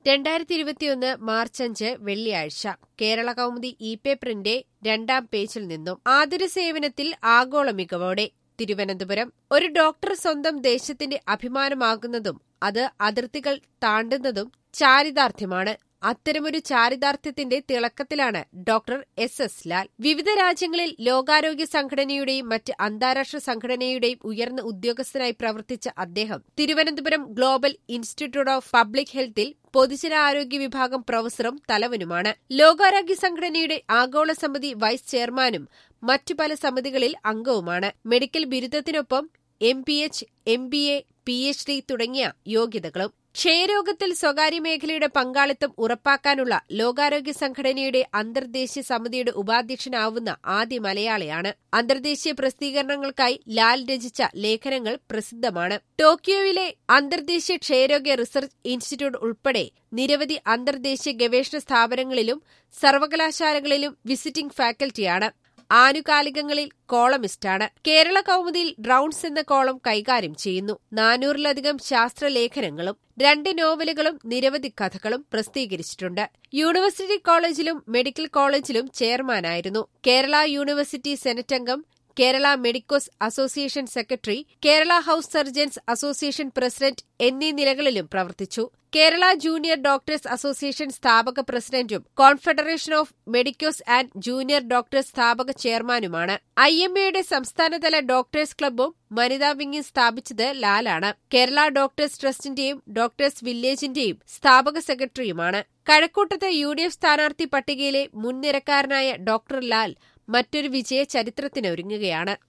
രണ്ടായിരത്തി ഇരുപത്തിയൊന്ന് മാർച്ച് അഞ്ച് വെള്ളിയാഴ്ച കേരള കൗമുദി ഇ പേപ്പറിന്റെ രണ്ടാം പേജിൽ നിന്നും ആതുര സേവനത്തിൽ ആഗോള മികവോടെ തിരുവനന്തപുരം ഒരു ഡോക്ടർ സ്വന്തം ദേശത്തിന്റെ അഭിമാനമാകുന്നതും അത് അതിർത്തികൾ താണ്ടുന്നതും ചാരിതാർത്ഥ്യമാണ് അത്തരമൊരു ചാരിതാർത്ഥ്യത്തിന്റെ തിളക്കത്തിലാണ് ഡോക്ടർ എസ് എസ് ലാൽ വിവിധ രാജ്യങ്ങളിൽ ലോകാരോഗ്യ സംഘടനയുടെയും മറ്റ് അന്താരാഷ്ട്ര സംഘടനയുടെയും ഉയർന്ന ഉദ്യോഗസ്ഥനായി പ്രവർത്തിച്ച അദ്ദേഹം Thiruvananthapuram global institute of public ഹെൽത്തിൽ പൊതുജനാരോഗ്യ വിഭാഗം പ്രൊഫസറും തലവനുമാണ് ലോകാരോഗ്യ സംഘടനയുടെ ആഗോള സമിതി വൈസ് ചെയർമാനും മറ്റു പല സമിതികളിൽ അംഗവുമാണ് മെഡിക്കൽ ബിരുദത്തിനൊപ്പം M P H M B A P H D തുടങ്ങിയ യോഗ്യതകളും ക്ഷയരോഗത്തിൽ സ്വകാര്യ മേഖലയുടെ പങ്കാളിത്തം ഉറപ്പാക്കാനുള്ള ലോകാരോഗ്യ സംഘടനയുടെ അന്തർദേശീയ സമിതിയുടെ ഉപാധ്യക്ഷനാവുന്ന ആദ്യ മലയാളിയാണ് അന്തർദേശീയ പ്രസിദ്ധീകരണങ്ങൾക്കായി ലാൽ രചിച്ച ലേഖനങ്ങൾ പ്രസിദ്ധമാണ് ടോക്കിയോയിലെ അന്തർദേശീയ ക്ഷയരോഗ റിസർച്ച് ഇൻസ്റ്റിറ്റ്യൂട്ട് ഉൾപ്പെടെ നിരവധി അന്തർദേശീയ ഗവേഷണ സ്ഥാപനങ്ങളിലും സർവകലാശാലകളിലും വിസിറ്റിംഗ് ഫാക്കൽറ്റിയാണ് ആനുകാലികങ്ങളിൽ കോളമിസ്റ്റാണ് കേരള കൗമുദിയിൽ റൌണ്ട്സ് എന്ന കോളം കൈകാര്യം ചെയ്യുന്നു നാനൂറിലധികം ശാസ്ത്രലേഖനങ്ങളും രണ്ട് നോവലുകളും നിരവധി കഥകളും പ്രസിദ്ധീകരിച്ചിട്ടുണ്ട് യൂണിവേഴ്സിറ്റി കോളേജിലും മെഡിക്കൽ കോളേജിലും ചെയർമാനായിരുന്നു കേരള യൂണിവേഴ്സിറ്റി സെനറ്റ് അംഗം Kerala medicos association secretary Kerala house surgeons association president എന്നീ നിലകളിലും പ്രവർത്തിച്ചു കേരള ജൂനിയർ ഡോക്ടേഴ്സ് അസോസിയേഷൻ സ്ഥാപക പ്രസിഡന്റും confederation of medicos and junior doctors സ്ഥാപക ചെയർമാനുമാണ് ഐ എം എയുടെ സംസ്ഥാനതല ഡോക്ടേഴ്സ് ക്ലബ്ബും വനിതാ വിംഗും സ്ഥാപിച്ചത് ലാലാണ് കേരള ഡോക്ടേഴ്സ് ട്രസ്റ്റിന്റെയും ഡോക്ടേഴ്സ് വില്ലേജിന്റെയും സ്ഥാപക സെക്രട്ടറിയുമാണ് കഴക്കൂട്ടത്ത് യു ഡി എഫ് സ്ഥാനാർത്ഥി പട്ടികയിലെ മുൻനിരക്കാരനായ ഡോക്ടർ ലാൽ മറ്റൊരു വിജയ ചരിത്രത്തിനൊരുങ്ങുകയാണ്